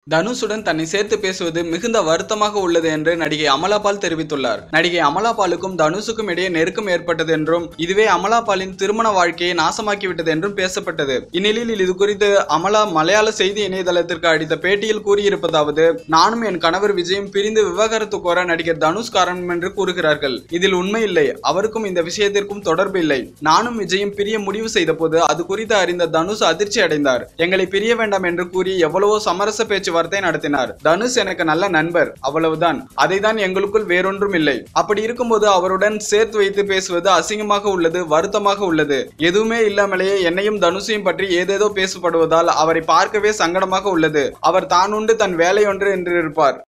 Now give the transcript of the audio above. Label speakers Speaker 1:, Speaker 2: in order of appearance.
Speaker 1: தனுஷுடன் தன்னை சேர்த்து பேசுவது மிகுந்த வருத்தமாக உள்ளது என்று நடிகை அமலாபால் தெரிவித்துள்ளார் நடிகை அமலாபாலுக்கும் தனுஷுக்கும் இடையே நெருக்கம் ஏற்பட்டது என்றும் இதுவே அமலாபாலின் திருமண வாழ்க்கையை நாசமாக்கிவிட்டது என்றும் பேசப்பட்டது இந்நிலையில் இது குறித்து அமலா மலையாள செய்தி இணையதளத்திற்கு அளித்த பேட்டியில் கூறியிருப்பதாவது நானும் என் கணவர் விஜயும் பிரிந்து விவாகரத்து கோர நடிகர் தனுஷ் காரணம் என்று கூறுகிறார்கள் இதில் உண்மை இல்லை அவருக்கும் இந்த விஷயத்திற்கும் தொடர்பு இல்லை நானும் விஜயும் பிரிய முடிவு செய்த போது அது குறித்து அறிந்த தனுஷ் அதிர்ச்சி அடைந்தார் எங்களை பிரிய வேண்டாம் என்று கூறி எவ்வளவோ சமரச பேச்சுவார்த்தை நடத்தினார் தனுஷ் எனக்கு நல்ல நண்பர் அவ்வளவுதான் அதைதான் எங்களுக்குள் வேறொன்றும் இல்லை அப்படி இருக்கும்போது அவருடன் சேர்த்து வைத்து பேசுவது அசிங்கமாக உள்ளது வருத்தமாக உள்ளது எதுவுமே இல்லாமலேயே என்னையும் தனுஷையும் பற்றி ஏதேதோ பேசப்படுவதால் அவரை பார்க்கவே சங்கடமாக உள்ளது அவர் தான் உண்டு தன் வேலையொன்று என்று இருப்பார்